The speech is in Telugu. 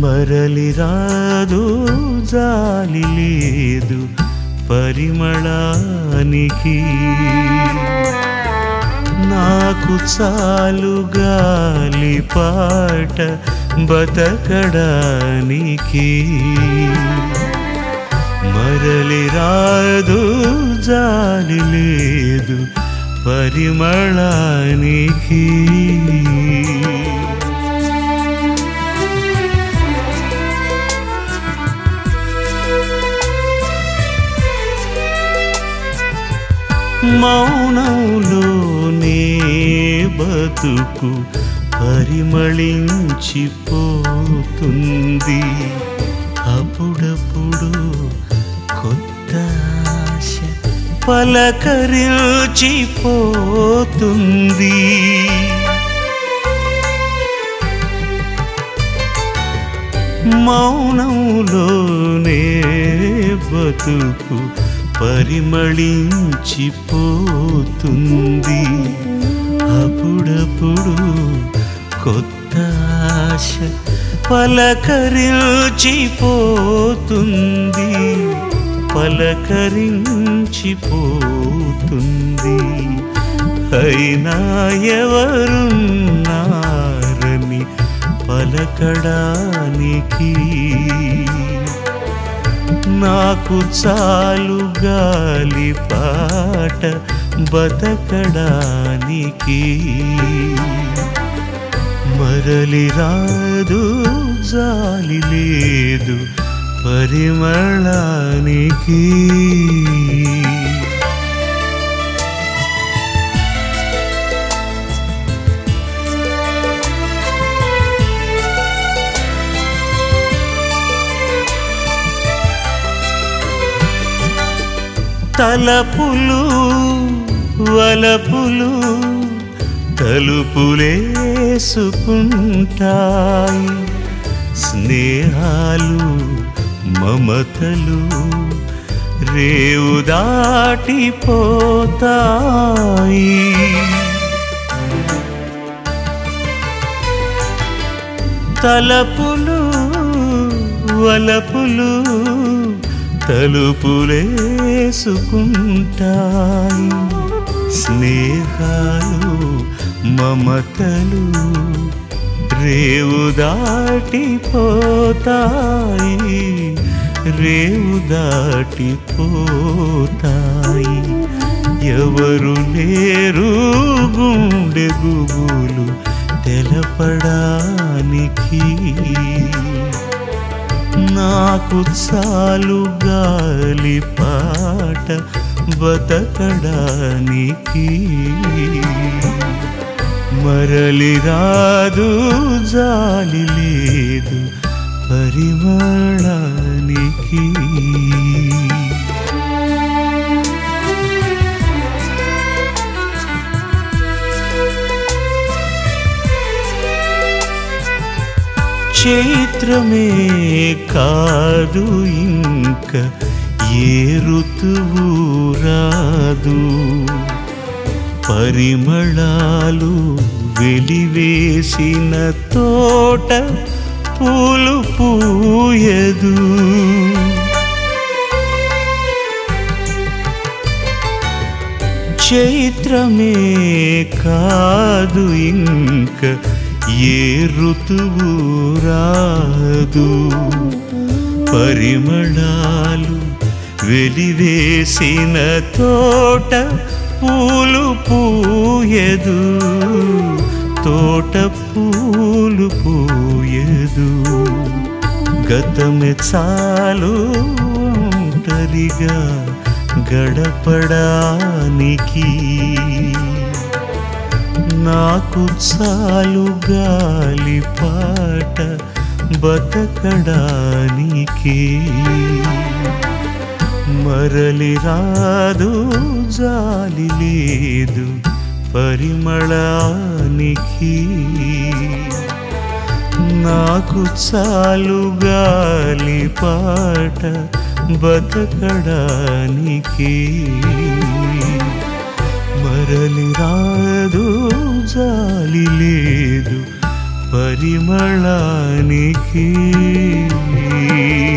మరలి రాదు జాలి లేదు పరిమళానికి నాకు చాలు గాలి పాట బతకడానికి మరలి రాదు జాలి లేదు పరిమళానికి మౌనంలోనే బతుకు పరిమళించిపోతుంది అప్పుడప్పుడు కొత్త ఆశ పలకరిల్చిపోతుంది మౌనంలోనే బతుకు పరిమళించిపోతుంది అప్పుడప్పుడు కొత్త ఆశ పలకరిల్చిపోతుంది పలకరించిపోతుంది అయినా ఎవరున్నారని పలకడానికి నాకు చాలు గాలి పాట బతకడానికి మరలి రాదు జాలి లేదు పరిమళానికి తలపులు వలపులు తలుపులేసుకుంటాయి స్నేహాలు మమతలు రేవు దాటిపోతాయి తలపులు వలపులు తలుపులేసుకుంటాయి స్నేహాలు మమతలు రేవు దాటిపోతాయి రేవు దాటిపోతాయి ఎవరు లేరు గుండె గుబులు తెలపడానికి నాకు చాలు గాలి పాట బతకడానికి మరలి రాదు జాలి లేదు పరిమళానికి చైత్రమే కాదు ఇంక ఏ ఋతువు రాదు పరిమళాలు వెలివేసిన తోట పూలు పూయదు చైత్రమే కాదు ఇంక ఏ ఋతువు రాదు పరిమళాలు వెలివేసిన తోట పూలు పూయదు తోట పూలు పూయదు గతమే చాలు ఒంటరిగా గడపడానికి నాకు చాలు గాలి పాట బతకడానికి మరలి రాదు జాలి లేదు పరిమళానికి నాకు చాలు గాలి పాట బతకడానికి మరలి రాదు జాలి లేదు పరిమళానికి